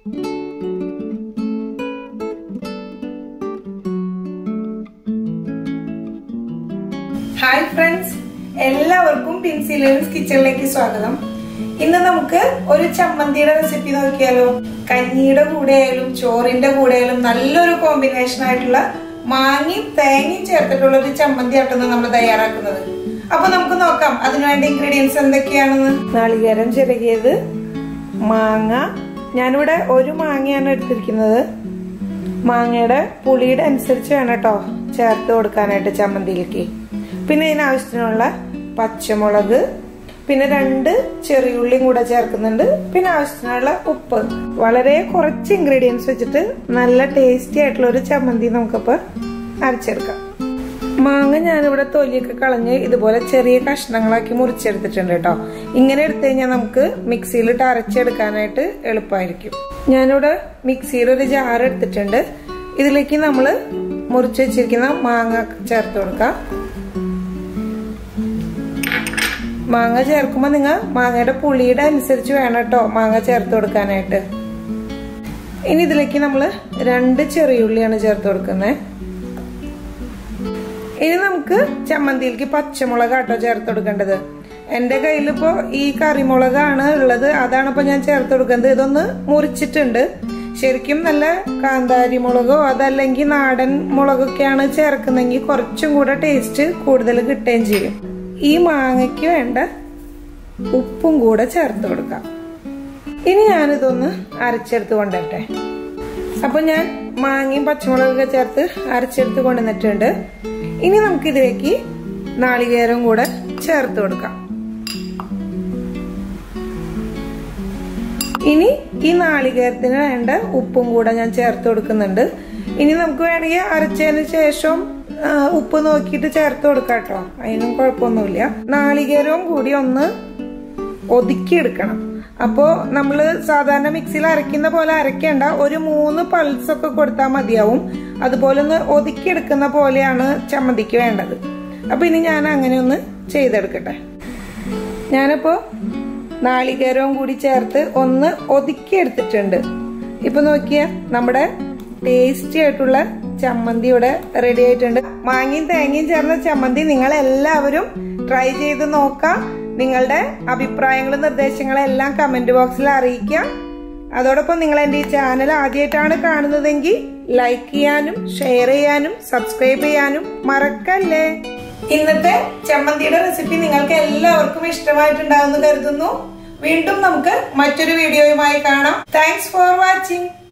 hi friends എല്ലാവർക്കും പിൻസിലേഴ്സ് കിച്ചണിലേക്ക് സ്വാഗതം ഇന്ന് നമുക്ക് ഒരു ചമ്മന്തിയുടെ റെസിപ്പി നോക്കിയാലോ കഞ്ഞിയുടെ കൂടെ ആയാലും ചോറിന്റെ കൂടെ ആയാലും നല്ലൊരു കോമ്പിനേഷൻ ആയിട്ടുള്ള മാങ്ങയും തേങ്ങയും ചേർത്തിട്ടുള്ള ഒരു ചമ്മന്തി ആയിട്ടാണ് നമ്മൾ തയ്യാറാക്കുന്നത് അപ്പൊ നമുക്ക് നോക്കാം അതിനുവേണ്ട ഇൻഗ്രീഡിയൻസ് എന്തൊക്കെയാണെന്ന് നാളികേരം ചിരകിയത് മാങ്ങ ഞാനിവിടെ ഒരു മാങ്ങയാണ് എടുത്തിരിക്കുന്നത് മാങ്ങയുടെ പുളിയുടെ അനുസരിച്ച് വേണം കേട്ടോ ചേർത്ത് കൊടുക്കാനായിട്ട് ചമ്മന്തിയിലേക്ക് പിന്നെ ഇതിനാവശ്യത്തിനുള്ള പച്ചമുളക് പിന്നെ രണ്ട് ചെറിയുള്ളിയും കൂടെ ചേർക്കുന്നുണ്ട് പിന്നെ ആവശ്യത്തിനുള്ള ഉപ്പ് വളരെ കുറച്ച് ഇൻഗ്രീഡിയൻസ് വെച്ചിട്ട് നല്ല ടേസ്റ്റി ആയിട്ടുള്ള ഒരു ചമ്മന്തി നമുക്കിപ്പോൾ അരച്ചെടുക്കാം മാങ്ങ ഞാനിവിടെ തൊലിയൊക്കെ കളഞ്ഞ് ഇതുപോലെ ചെറിയ കഷ്ണങ്ങളാക്കി മുറിച്ചെടുത്തിട്ടുണ്ട് കേട്ടോ ഇങ്ങനെ എടുത്തു കഴിഞ്ഞാൽ നമുക്ക് മിക്സിയിലിട്ട് അരച്ചെടുക്കാനായിട്ട് എളുപ്പമായിരിക്കും ഞാനിവിടെ മിക്സിയിൽ ഒരു ജാർ എടുത്തിട്ടുണ്ട് ഇതിലേക്ക് നമ്മൾ മുറിച്ച് വെച്ചിരിക്കുന്ന മാങ്ങ ചേർത്ത് കൊടുക്കാം മാങ്ങ ചേർക്കുമ്പോൾ നിങ്ങൾ മാങ്ങയുടെ പുളിയുടെ അനുസരിച്ച് വേണം കേട്ടോ മാങ്ങ ചേർത്ത് കൊടുക്കാനായിട്ട് ഇനി ഇതിലേക്ക് നമ്മൾ രണ്ട് ചെറിയുള്ളിയാണ് ചേർത്ത് കൊടുക്കുന്നത് ഇനി നമുക്ക് ചമ്മന്തിയിലേക്ക് പച്ചമുളക് ആട്ടോ ചേർത്ത് കൊടുക്കേണ്ടത് എന്റെ കയ്യിലിപ്പോ ഈ കറിമുളകാണ് ഉള്ളത് അതാണ് ഇപ്പൊ ഞാൻ ചേർത്ത് കൊടുക്കുന്നത് ഇതൊന്ന് മുറിച്ചിട്ടുണ്ട് ശരിക്കും നല്ല കാന്താരി മുളകോ അതല്ലെങ്കിൽ നാടൻ മുളകൊക്കെയാണ് ചേർക്കുന്നെങ്കിൽ കുറച്ചും കൂടെ ടേസ്റ്റ് കൂടുതൽ കിട്ടുകയും ചെയ്യും ഈ മാങ്ങയ്ക്ക് വേണ്ട ഉപ്പും കൂടെ ചേർത്ത് കൊടുക്കാം ഇനി ഞാനിതൊന്ന് അരച്ചെടുത്ത് കൊണ്ടുവരട്ടെ അപ്പൊ ഞാൻ മാങ്ങയും പച്ചമുളകൊക്കെ ചേർത്ത് അരച്ചെടുത്ത് കൊണ്ടുവന്നിട്ടുണ്ട് ഇനി നമുക്കിതിലേക്ക് നാളികേരം കൂടെ ചേർത്ത് കൊടുക്കാം ഇനി ഈ നാളികേരത്തിന് വേണ്ട ഉപ്പും കൂടെ ഞാൻ ചേർത്ത് കൊടുക്കുന്നുണ്ട് ഇനി നമുക്ക് വേണമെങ്കിൽ അരച്ചതിന് ശേഷം ഉപ്പ് നോക്കിയിട്ട് ചേർത്ത് കൊടുക്കാം കേട്ടോ അതിനും കുഴപ്പമൊന്നുമില്ല നാളികേരവും കൂടി ഒന്ന് ഒതുക്കിയെടുക്കണം അപ്പോ നമ്മള് സാധാരണ മിക്സിയിൽ അരയ്ക്കുന്ന പോലെ അരയ്ക്കേണ്ട ഒരു മൂന്ന് പൾസ് ഒക്കെ കൊടുത്താൽ മതിയാവും അതുപോലെ ഒന്ന് ഒതുക്കിയെടുക്കുന്ന പോലെയാണ് ചമ്മന്തിക്ക് വേണ്ടത് അപ്പൊ ഇനി ഞാൻ അങ്ങനെ ഒന്ന് ചെയ്തെടുക്കട്ടെ ഞാനിപ്പോ നാളികേരവും കൂടി ചേർത്ത് ഒന്ന് ഒതുക്കിയെടുത്തിട്ടുണ്ട് ഇപ്പൊ നോക്കിയ നമ്മുടെ ടേസ്റ്റി ആയിട്ടുള്ള ചമ്മന്തി ഇവിടെ റെഡി ആയിട്ടുണ്ട് മാങ്ങയും തേങ്ങയും ചേർന്ന ചമ്മന്തി നിങ്ങൾ എല്ലാവരും ട്രൈ ചെയ്ത് നോക്കാം നിങ്ങളുടെ അഭിപ്രായങ്ങളും നിർദ്ദേശങ്ങളും എല്ലാം കമന്റ് ബോക്സിൽ അറിയിക്കാം അതോടൊപ്പം നിങ്ങൾ എന്റെ ഈ ചാനൽ ആദ്യമായിട്ടാണ് കാണുന്നതെങ്കിൽ ലൈക്ക് ചെയ്യാനും ഷെയർ ചെയ്യാനും സബ്സ്ക്രൈബ് ചെയ്യാനും മറക്കല്ലേ ഇന്നത്തെ ചമ്മന്തിയുടെ റെസിപ്പി നിങ്ങൾക്ക് എല്ലാവർക്കും ഇഷ്ടമായിട്ടുണ്ടാവുമെന്ന് കരുതുന്നു വീണ്ടും നമുക്ക് മറ്റൊരു വീഡിയോയുമായി കാണാം താങ്ക്സ് ഫോർ വാച്ചിങ്